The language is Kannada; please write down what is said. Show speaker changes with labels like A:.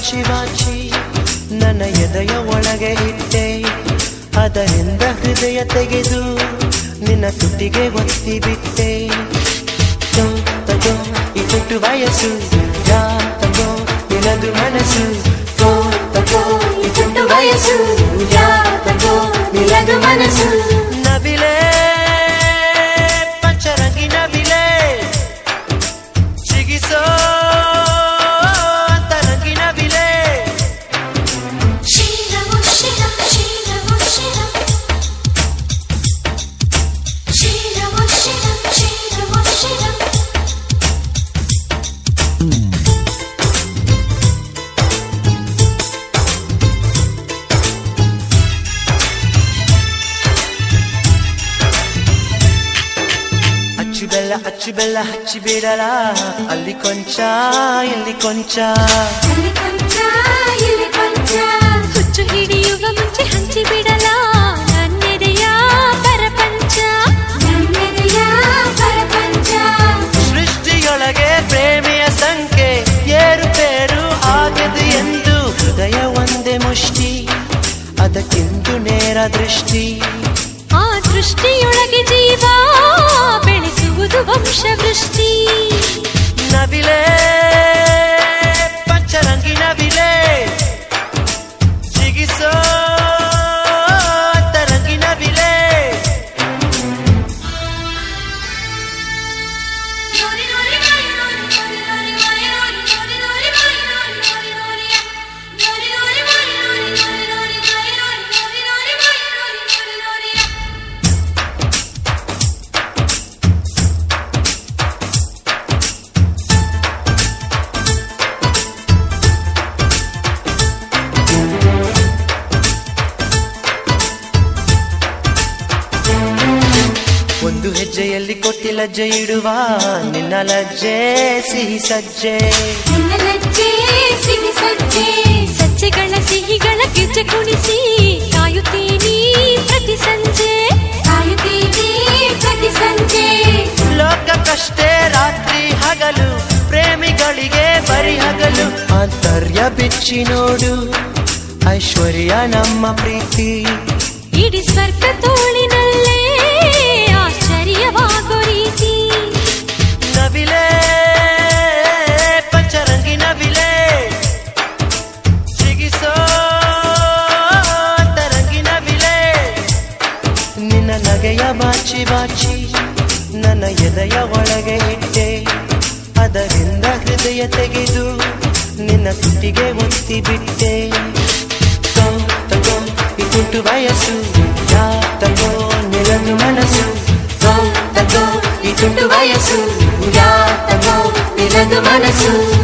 A: ಬಾಚಿ ಬಾಚಿ ನನ್ನ ಎದೆಯ ಒಳಗೆ ಇಟ್ಟೆ ಅದರಿಂದ ಹೃದಯ ತೆಗೆದು ನಿನ್ನ ತುಟಿಗೆ ಒತ್ತಿ ಬಿಟ್ಟೆ ತೋ ತಗೋ ಈ ತುಟ್ಟು ವಯಸ್ಸು ಯಾ ತಗೋ ನಿನದು ಮನಸ್ಸು ತೋ ತಗೋ ಈ ತುಟ್ಟು ವಯಸ್ಸು ಯಾ ತಗೋ ನಿನದು ಮನಸ್ಸು ನವಿಲೆ ಪಂಚರಂಗಿ ನವಿಲೆ ಚಿಗಿಸೋ ಅಂತರಂಗಿ ನವಿಲೆ
B: ಶೀಲವು ಶಿಲಂ ಶೀಲವು ಶಿಲಂ ಶೀಲವು ಶಿಲಂ ಶೀಲವು ಶಿಲಂ
A: ಅಚ್ಚು ಬೆಲ್ಲ ಅಚ್ಚು ಬೆಲ್ಲ ಹಚ್ಚಿ ಬಿಡಲ ಅಲ್ಲಿ ಕೊಂಚ ಇಲ್ಲಿ ಕೊಂಚ
B: ಅಲ್ಲಿ ಕೊಂಚ ಇಲ್ಲಿ ಕೊಂಚ
C: ಹುಚ್ಚು ಹಿಡಿಯುವ ಮುಂಚೆ ಹಂಚಿ ಬಿಡಲ ನನ್ನೆದೆಯ ಪರಪಂಚ
B: ನನ್ನೆದೆಯ ಪರಪಂಚ
A: ಸೃಷ್ಟಿಯೊಳಗೆ ಪ್ರೇಮಿಯ ಸಂಖ್ಯೆ ಏರುಪೇರು ಆಗದು ಎಂದು ಹೃದಯ ಒಂದೇ ಮುಷ್ಟಿ ಅದಕ್ಕಿಂದು ನೇರ ದೃಷ್ಟಿ
C: ಆ ದೃಷ್ಟಿಯೊಳಗೆ ಜೀವ ಬೆಳೆಸುವುದು ವಂಶವೃಷ್ಟಿ
A: ನವಿಲೆ ಪಂಚರಂಗಿ ನವಿಲೆ ಚಿಗಿಸೋ ಅಂತರಂಗಿ ನವಿಲೆ
B: ನೋರಿ ನೋರಿ ಮಾಯ ನೋರಿ ನೋರಿ ನೋರಿ ಮಾಯ ನೋರಿ ನೋರಿ ನೋರಿ ಮಾಯ ನೋರಿ ನೋರಿ ನೋರಿಯ ನೋರಿ ನೋರಿ ಮಾಯ ನೋರಿ ನೋರಿ ನೋರಿ ಮಾಯ ನೋರಿ ನೋರಿ ನೋರಿ ಮಾಯ ನೋರಿ ನೋರಿ ನೋರಿಯ
A: ಒಂದು ಹೆಜ್ಜೆಯಲ್ಲಿ ಕೊಟ್ಟಿ ಲಜ್ಜೆ ಇಡುವ ನಿನ್ನ ಲಜ್ಜೆ ಸಿಹಿ ಸಜ್ಜೆ
B: ನಿನ್ನ ಲಜ್ಜೆ ಸಿಹಿ ಸಜ್ಜೆ
C: ಸಜ್ಜೆಗಳ ಸಿಹಿಗಳ ಗೆಜ್ಜೆ ಕುಣಿಸಿ ಕಾಯುತ್ತೀನಿ ಪ್ರತಿ ಸಂಜೆ
B: ಕಾಯುತ್ತೀವಿ ಪ್ರತಿ ಸಂಜೆ
A: ಲೋಕಕ್ಕಷ್ಟೇ ರಾತ್ರಿ ಹಗಲು ಪ್ರೇಮಿಗಳಿಗೆ ಬರಿ ಹಗಲು ಆಂತರ್ಯ ಬಿಚ್ಚಿ ನೋಡು ಐಶ್ವರ್ಯ ನಮ್ಮ ಪ್ರೀತಿ
C: ಇಡೀ ಸ್ವರ್ಗ ತೋಳಿನಲ್ಲೇ ಆಶ್ಚರ್ಯವಾಗೋ ರೀತಿ
A: ನವಿಲೆ ಪಂಚರಂಗಿ ನವಿಲೆ ಚಿಗಿಸೋ ಅಂತರಂಗಿ ನವಿಲೆ ನಿನ್ನ ನಗೆಯ ಬಾಚಿ ಬಾಚಿ ನನ್ನ ಎದೆಯ ಒಳಗೆ ಇಟ್ಟೆ ಅದರಿಂದ ಹೃದಯ ತೆಗೆದು ನಿನ್ನ ತುಟಿಗೆ ಒತ್ತಿ ಬಿಟ್ಟೆ ತೋ ತಗೋ ಈ ತುಟ್ಟು ವಯಸ್ಸು ಯಾ ತಗೋ ನಿಲದು ಮನಸ್ಸು ತೋ ತಗೋ ಈ ತುಟ್ಟು ವಯಸ್ಸು ಯಾ ತಗೋ ನಿಲದು ಮನಸ್ಸು